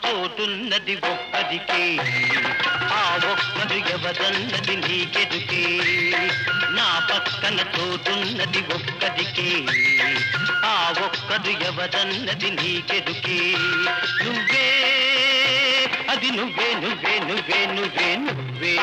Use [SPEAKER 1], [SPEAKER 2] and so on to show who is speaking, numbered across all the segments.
[SPEAKER 1] చోటున్నది ఒక్కదికే ఆ ఒక్కడు ఎవరన్నది నీకెదుకే నా పక్కన చోటున్నది ఒక్కదికే ఆ ఒక్కడు ఎవరన్నది నీకెదుకే నువ్వే అది నువ్వే నువ్వే నువ్వే నువ్వే నువ్వే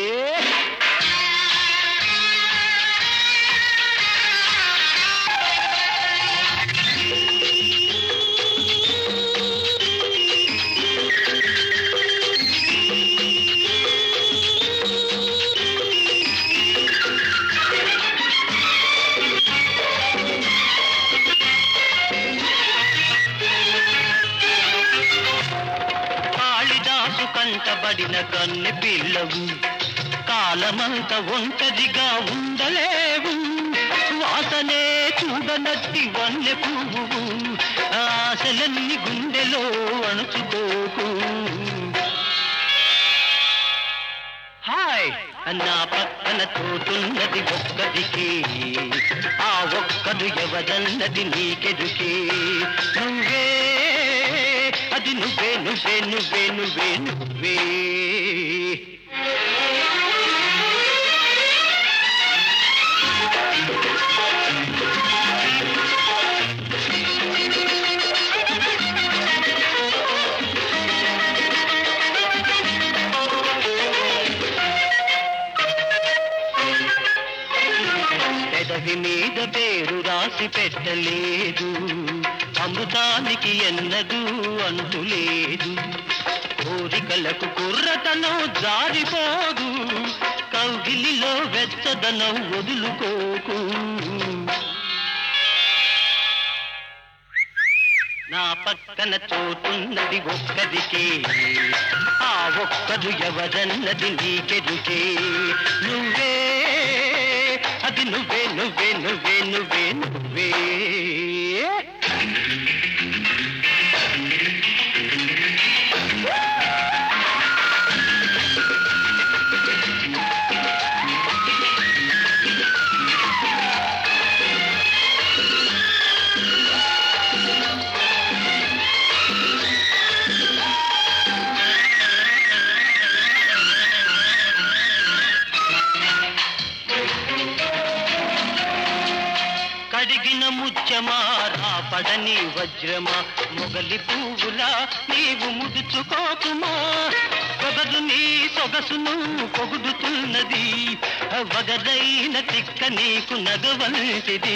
[SPEAKER 1] కాళిదాసు కంటబడిన కన్నె పిల్లవు కాలమంత ఒంటరిగా ఉండలేవు వాసనే చూడనట్టి వన్నె పువ్వు ఆశలన్నీ గుండెలో అణుచుకోకు హాయ్ నా పక్కన చోటున్నది ఒక్కదికి ఆ ఒక్కడు ఎవరన్నది నీకెదుకే నువ్వే అది నువ్వే నువ్వే నువ్వే నువ్వే నువ్వే పెదవి మీద పేరు రాసి పెట్టలేదు అమృతానికి ఎన్నదూ అంతులేదు కోరికలకు కుర్రతనం జారిపోదు కౌగిలిలో వెచ్చదనం వదులుకోకు నా పక్కన చోటున్నది ఒక్కదికే ఆ ఒక్కడు ఎవరన్నది నీకెదుకే నువ్వే అది నువ్వే నువ్వే నువ్వే నువ్వే నువ్వే కడిగిన ముత్యమా రాపడని వజ్రమా మొగలి పువ్వులా నీవు ముదుచుకోకుమా పొగదు నీ సొగసును పొగుడుతున్నది వగదైన తిక్క నీకు నగవంటిది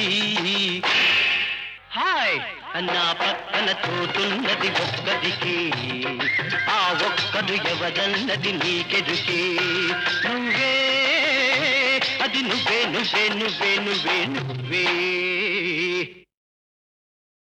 [SPEAKER 1] హాయ్ నా పక్కన చోటున్నది ఒక్కదికి ఆ ఒక్కడు ఎవరన్నది నీకెదుకే నువ్వే అది నువ్వే నువ్వే నువ్వే నువ్వే నువ్వే